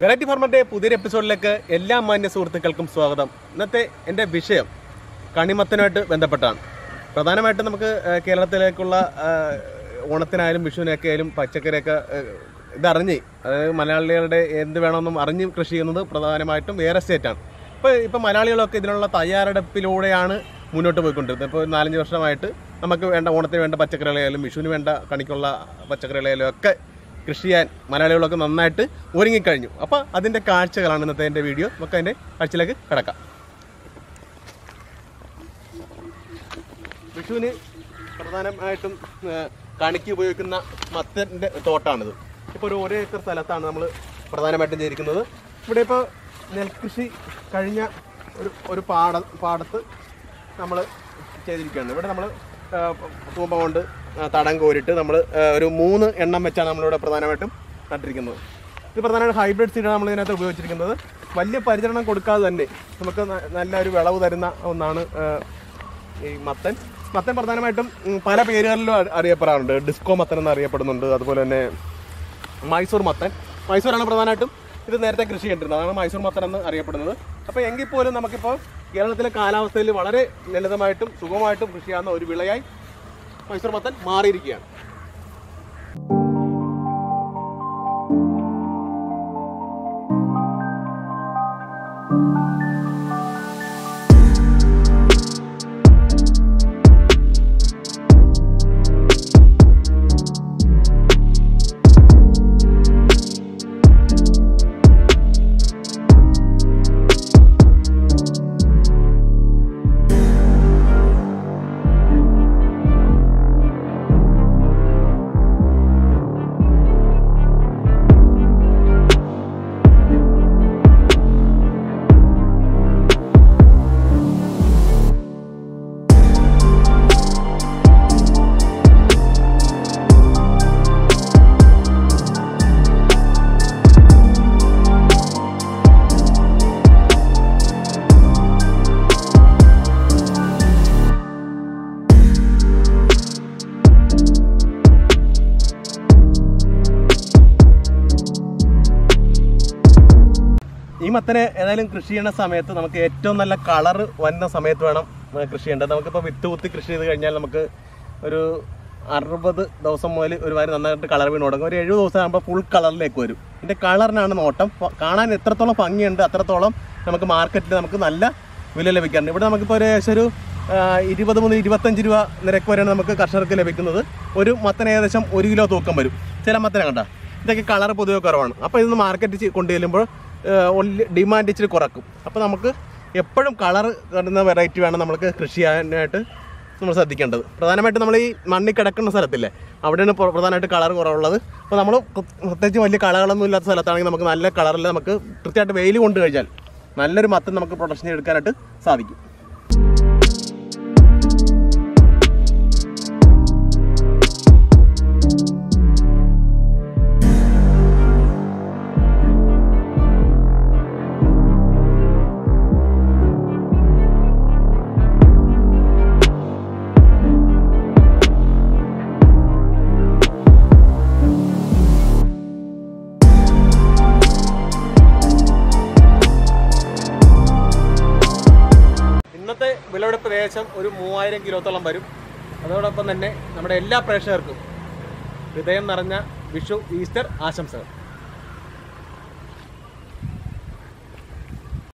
variety ഫാർമറിന്റെ പുതിയൊരു എപ്പിസോഡിലേക്ക് എല്ലാ മാന്യ സുഹൃത്തുക്കൾക്കും സ്വാഗതം ഇന്നത്തെ എൻ്റെ വിഷയം കണിമത്തനുമായിട്ട് ബന്ധപ്പെട്ടാണ് പ്രധാനമായിട്ടും നമുക്ക് ആ, കേരളത്തിലേക്കുള്ള ആ, ഓണത്തിനായാലും വിഷുവിനൊക്കെ ആയാലും പച്ചക്കറിയൊക്കെ ആ, ഇതറിഞ്ഞ് അതായത് മലയാളികളുടെ എന്ത് വേണമെന്നും അറിഞ്ഞ് കൃഷി ചെയ്യുന്നത് പ്രധാനമായിട്ടും വേറെ സ്റ്റേറ്റാണ് ഇപ്പോൾ ഇപ്പോൾ മലയാളികളൊക്കെ ഇതിനുള്ള തയ്യാറെടുപ്പിലൂടെയാണ് മുന്നോട്ട് പോയിക്കൊണ്ടിരുന്നത് ഇപ്പോൾ നാലഞ്ച് വർഷമായിട്ട് നമുക്ക് വേണ്ട ഓണത്തിന് വേണ്ട പച്ചക്കറികളായാലും വിഷുവിന് വേണ്ട കണിക്കുള്ള പച്ചക്കറികളായാലും ഒക്കെ കൃഷി ചെയ്യാൻ മലയാളികളൊക്കെ നന്നായിട്ട് ഒരുങ്ങിക്കഴിഞ്ഞു അപ്പോൾ അതിൻ്റെ കാഴ്ചകളാണ് ഇന്നത്തെ എൻ്റെ വീഡിയോ നമുക്ക് അതിൻ്റെ കാഴ്ചയിലേക്ക് കിടക്കാം വിഷുവിന് പ്രധാനമായിട്ടും ആ, കണിക്ക് ഉപയോഗിക്കുന്ന മത്തൻ്റെ തോട്ടാണിത് ഇപ്പോൾ ഒരു ഒരേ ഏക്കർ സ്ഥലത്താണ് നമ്മൾ പ്രധാനമായിട്ടും ചെയ്തിരിക്കുന്നത് ഇവിടെ ഇപ്പോൾ നെൽകൃഷി കഴിഞ്ഞ ഒരു ഒരു പാട പാടത്ത് നമ്മൾ ചെയ്തിരിക്കുകയാണ് ഇവിടെ നമ്മൾ തൂമ്പ കൊണ്ട് ആ, തടം കോരിട്ട് നമ്മൾ ഒരു മൂന്ന് എണ്ണം വെച്ചാണ് നമ്മളിവിടെ പ്രധാനമായിട്ടും നട്ടിരിക്കുന്നത് ഇത് പ്രധാനമായിട്ടും ഹൈബ്രിഡ് സീഡാണ് നമ്മൾ ഇതിനകത്ത് ഉപയോഗിച്ചിരിക്കുന്നത് വലിയ പരിചരണം കൊടുക്കാതെ തന്നെ നമുക്ക് ന- നല്ല ഒരു വിളവ് തരുന്ന ഒന്നാണ് ആ, ഈ മത്തൻ മത്തൻ പ്രധാനമായിട്ടും ഉം, പല പേരുകളിലും അറി- അറിയപ്പെടാറുണ്ട് ഡിസ്കോ മത്തൻ എന്ന് അറിയപ്പെടുന്നുണ്ട് അതുപോലെ തന്നെ മൈസൂർ മത്തൻ മൈസൂരാണ് പ്രധാനമായിട്ടും ഇത് നേരത്തെ കൃഷി ചെയ്തിരുന്നത് അതാണ് മൈസൂർ മത്തൻ എന്ന് അറിയപ്പെടുന്നത് അപ്പോൾ എങ്കിൽ പോലും നമുക്കിപ്പോൾ കേരളത്തിലെ കാലാവസ്ഥയിൽ വളരെ ലളിതമായിട്ടും സുഖമായിട്ടും കൃഷി ചെയ്യാവുന്ന ഒരു വിളയായി മൈസൂർ മത്തൻ മാറിയിരിക്കുകയാണ് ഈ മത്തനെ ഏതായാലും കൃഷി ചെയ്യുന്ന സമയത്ത് നമുക്ക് ഏറ്റവും നല്ല കളർ വരുന്ന സമയത്ത് വേണം ഏഹ് കൃഷി ചെയ്യേണ്ടത് നമുക്കിപ്പോൾ വിത്ത് കുത്തി കൃഷി ചെയ്ത് കഴിഞ്ഞാൽ നമുക്ക് ഒരു അറുപത് ദിവസം മുതൽ ഒരുമാതിരി നന്നായിട്ട് കളർ വീണ് തുടങ്ങും ഒരു എഴുപത് ദിവസം ആകുമ്പോൾ ഫുൾ കളറിലേക്ക് വരും ഇതിൻ്റെ കളറിനാണ് നോട്ടം ഫ- കാണാൻ എത്രത്തോളം ഭംഗിയുണ്ട് അത്രത്തോളം നമുക്ക് മാർക്കറ്റിൽ നമുക്ക് നല്ല വില ലഭിക്കാറുണ്ട് ഇവിടെ നമുക്കിപ്പോൾ ഒരു ഏകദേശം ഒരു ആ, ഇരുപത് മുതൽ ഇരുപത്തഞ്ച് രൂപ നിരക്ക് വരെയാണ് നമുക്ക് കർഷകർക്ക് ലഭിക്കുന്നത് ഒരു മത്തന് ഏകദേശം ഒരു കിലോ തൂക്കം വരും ചില മത്തനെ കണ്ട ഇതൊക്കെ കളർ പൊതുവെ കുറവാണ് അപ്പോൾ ഇതൊന്ന് മാർക്കറ്റിൽ കൊണ്ടു ചെല്ലുമ്പോൾ ഡിമാൻഡ് ഇച്ചിരി കുറക്കും അപ്പോൾ നമുക്ക് എപ്പോഴും കളർ കിട്ടുന്ന വെറൈറ്റി വേണം നമുക്ക് കൃഷി ചെയ്യാനായിട്ട് നമ്മൾ ശ്രദ്ധിക്കേണ്ടത് പ്രധാനമായിട്ടും നമ്മൾ ഈ മണ്ണിൽ കിടക്കുന്ന സ്ഥലത്തില്ലേ അവിടെയാണ് പ്ര- പ്രധാനമായിട്ട് കളർ കുറവുള്ളത് അപ്പോൾ നമ്മൾ പ്രത്യേകിച്ച് വലിയ കളകളൊന്നും ഇല്ലാത്ത സ്ഥലത്താണെങ്കിൽ നമുക്ക് നല്ല കളറിൽ നമുക്ക് കൃത്യമായിട്ട് വെയിൽ കൊണ്ട് കഴിഞ്ഞാൽ നല്ലൊരു മത്തം നമുക്ക് പ്രൊഡക്ഷൻ എടുക്കാനായിട്ട് സാധിക്കും ഇന്നത്തെ വിളവെടുപ്പ് ഏകദേശം ഒരു മൂവായിരം കിലോത്തോളം വരും അതോടൊപ്പം തന്നെ നമ്മുടെ എല്ലാ പ്രേക്ഷകർക്കും ഹൃദയം നിറഞ്ഞ വിഷു ഈസ്റ്റർ ആശംസകൾ